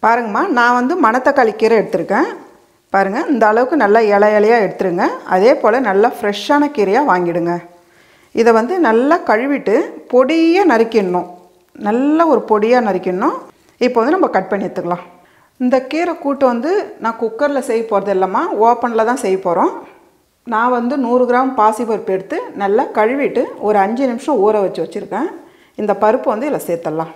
பாருங்கம்மா நான் வந்து மணத்தக்காளி கீரை எடுத்திருக்கேன் பாருங்கள் இந்த அளவுக்கு நல்லா இலை இலையாக எடுத்துருங்க அதே போல் நல்லா ஃப்ரெஷ்ஷான கீரையாக வாங்கிடுங்க இதை வந்து நல்லா கழுவிட்டு பொடியாக நறுக்கிடணும் நல்ல ஒரு பொடியாக நறுக்கிடணும் இப்போ வந்து நம்ம கட் பண்ணி எடுத்துக்கலாம் இந்த கீரை கூட்டு வந்து நான் குக்கரில் செய்ய போகிறது இல்லைம்மா ஓப்பனில் தான் செய்ய போகிறோம் நான் வந்து நூறு கிராம் பாசிப்பருப்பு எடுத்து நல்லா கழுவிட்டு ஒரு அஞ்சு நிமிஷம் ஊற வச்சு வச்சுருக்கேன் இந்த பருப்பு வந்து இதில் சேர்த்துடலாம்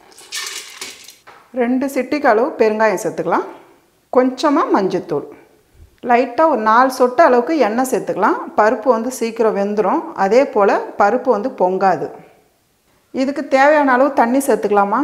ரெண்டு சிட்டிக்கு அளவு பெருங்காயம் சேர்த்துக்கலாம் கொஞ்சமாக மஞ்சத்தூள் லைட்டாக ஒரு நாலு சொட்டு அளவுக்கு எண்ணெய் சேர்த்துக்கலாம் பருப்பு வந்து சீக்கிரம் வெந்துடும் அதே போல் பருப்பு வந்து பொங்காது இதுக்கு தேவையான அளவு தண்ணி சேர்த்துக்கலாமா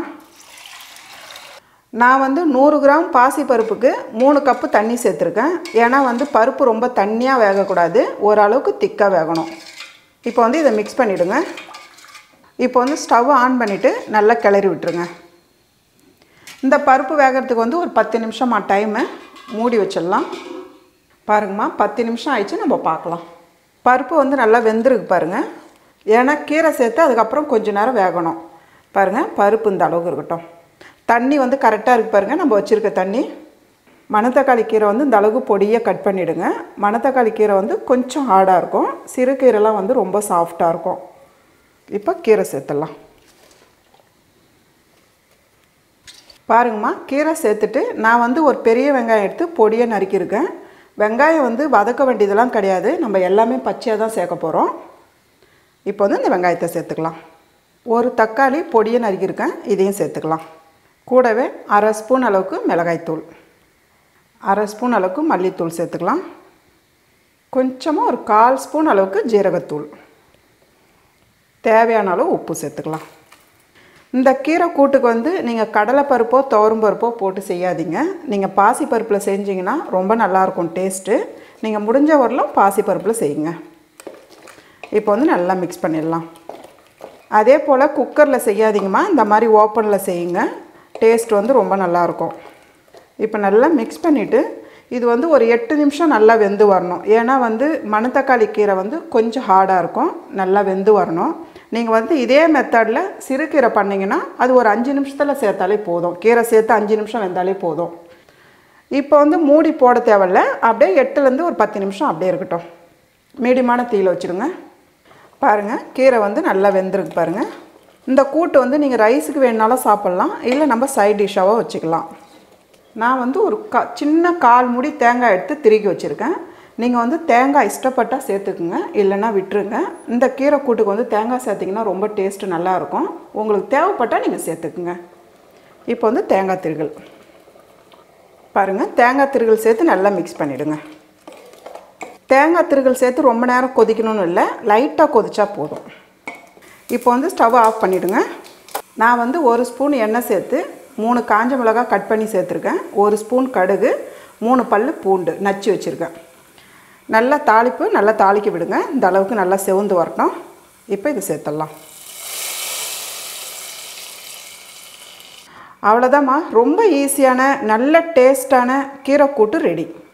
நான் வந்து நூறு கிராம் பாசி பருப்புக்கு மூணு கப்பு தண்ணி சேர்த்துருக்கேன் ஏன்னா வந்து பருப்பு ரொம்ப தண்ணியாக வேகக்கூடாது ஓரளவுக்கு திக்காக வேகணும் இப்போ வந்து இதை மிக்ஸ் பண்ணிவிடுங்க இப்போ வந்து ஸ்டவ் ஆன் பண்ணிவிட்டு நல்லா கிளறி விட்டுருங்க இந்த பருப்பு வேகிறதுக்கு வந்து ஒரு பத்து நிமிஷமா டைமு மூடி வச்சிடலாம் பாருங்கம்மா பத்து நிமிஷம் ஆயிடுச்சு நம்ம பார்க்கலாம் பருப்பு வந்து நல்லா வெந்திருக்கு பாருங்கள் ஏன்னா கீரை சேர்த்து அதுக்கப்புறம் கொஞ்ச நேரம் வேகணும் பாருங்கள் பருப்பு இந்த அளவுக்கு இருக்கட்டும் தண்ணி வந்து கரெக்டாக இருக்கு பாருங்கள் நம்ம வச்சுருக்க தண்ணி மணத்தக்காளி கீரை வந்து இந்த அளவுக்கு பொடியாக கட் பண்ணிவிடுங்க மணத்தக்காளி கீரை வந்து கொஞ்சம் ஹார்டாக இருக்கும் சிறுகீரைலாம் வந்து ரொம்ப சாஃப்டாக இருக்கும் இப்போ கீரை சேர்த்துடலாம் பாருங்கம்மா கீரை சேர்த்துட்டு நான் வந்து ஒரு பெரிய வெங்காயம் எடுத்து பொடியாக நறுக்கியிருக்கேன் வெங்காயம் வந்து வதக்க வேண்டியதெல்லாம் கிடையாது நம்ம எல்லாமே பச்சையாக தான் சேர்க்க போகிறோம் இப்போ வந்து இந்த வெங்காயத்தை சேர்த்துக்கலாம் ஒரு தக்காளி பொடியை நறுக்கியிருக்கேன் இதையும் சேர்த்துக்கலாம் கூடவே அரை ஸ்பூன் அளவுக்கு மிளகாய்த்தூள் அரை ஸ்பூன் அளவுக்கு மல்லித்தூள் சேர்த்துக்கலாம் கொஞ்சமாக ஒரு கால் ஸ்பூன் அளவுக்கு ஜீரகத்தூள் தேவையான அளவு உப்பு சேர்த்துக்கலாம் இந்த கீரை கூட்டுக்கு வந்து நீங்கள் கடலைப்பருப்போ துவரம்பருப்போ போட்டு செய்யாதீங்க நீங்கள் பாசி பருப்பில் செஞ்சீங்கன்னா ரொம்ப நல்லாயிருக்கும் டேஸ்ட்டு நீங்கள் முடிஞ்ச வரலும் பாசி பருப்பில் செய்யுங்க இப்போ வந்து நல்லா மிக்ஸ் பண்ணிடலாம் அதே போல் குக்கரில் செய்யாதீங்கம்மா இந்த மாதிரி ஓப்பனில் செய்யுங்க டேஸ்ட் வந்து ரொம்ப நல்லாயிருக்கும் இப்போ நல்லா மிக்ஸ் பண்ணிவிட்டு இது வந்து ஒரு எட்டு நிமிஷம் நல்லா வெந்து வரணும் ஏன்னா வந்து மணத்தக்காளி கீரை வந்து கொஞ்சம் ஹார்டாக இருக்கும் நல்லா வெந்து வரணும் நீங்கள் வந்து இதே மெத்தடில் சிறுகீரை பண்ணிங்கன்னா அது ஒரு அஞ்சு நிமிஷத்தில் சேர்த்தாலே போதும் கீரை சேர்த்து அஞ்சு நிமிஷம் வெந்தாலே போதும் இப்போ வந்து மூடி போட தேவையில்ல அப்படியே எட்டுலேருந்து ஒரு பத்து நிமிஷம் அப்படியே இருக்கட்டும் மீடியமான தீயில் வச்சுருங்க பாருங்கள் கீரை வந்து நல்லா வெந்திருக்கு பாருங்கள் இந்த கூட்டு வந்து நீங்கள் ரைஸுக்கு வேணுனாலும் சாப்பிட்லாம் இல்லை நம்ம சைட் டிஷ்ஷாவோ வச்சுக்கலாம் நான் வந்து ஒரு கா சின்ன கால் முடி தேங்காய் எடுத்து திருகி வச்சுருக்கேன் நீங்கள் வந்து தேங்காய் இஷ்டப்பட்டால் சேர்த்துக்குங்க இல்லைன்னா விட்டுருங்க இந்த கீரை கூட்டுக்கு வந்து தேங்காய் சேர்த்திங்கன்னா ரொம்ப டேஸ்ட்டு நல்லாயிருக்கும் உங்களுக்கு தேவைப்பட்டால் நீங்கள் சேர்த்துக்குங்க இப்போ வந்து தேங்காய் திருகல் பாருங்கள் தேங்காய் திருகல் சேர்த்து நல்லா மிக்ஸ் பண்ணிவிடுங்க தேங்காய் திருகல் சேர்த்து ரொம்ப நேரம் கொதிக்கணும்னு இல்லை லைட்டாக கொதிச்சா போதும் இப்போ வந்து ஸ்டவ் ஆஃப் பண்ணிவிடுங்க நான் வந்து ஒரு ஸ்பூன் எண்ணெய் சேர்த்து மூணு காஞ்ச மிளகா கட் பண்ணி சேர்த்துருக்கேன் ஒரு ஸ்பூன் கடுகு மூணு பல் பூண்டு நச்சு வச்சுருக்கேன் நல்லா தாளிப்பு நல்லா தாளிக்க விடுங்க இந்த அளவுக்கு நல்லா செவந்து வரட்டும் இப்போ இது சேர்த்துடலாம் அவ்வளோதாம்மா ரொம்ப ஈஸியான நல்ல டேஸ்டான கீரை கூட்டு ரெடி